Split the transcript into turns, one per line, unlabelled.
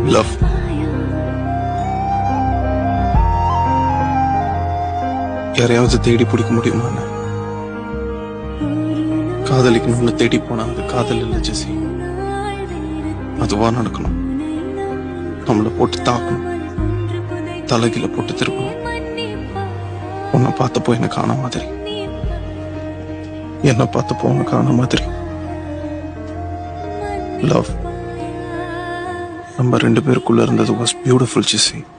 love யாரையாவது தேடி பிடிக்க முடியுமான்னு காதலிக்கணும்னு தேடி போனா அது காதல் இல்லை ஜெசி அதுவா நடக்கணும் நம்மளை போட்டு தாக்கணும் தலைகில போட்டு திருப்பணும் உன்னை பார்த்தப்போ என்ன காண மாதிரி என்ன பார்த்தப்போ உன்னை காண மாதிரி லவ் நம்ம ரெண்டு பேருக்குள்ள இருந்தது வாஸ் பியூட்டிஃபுல் ஜெசி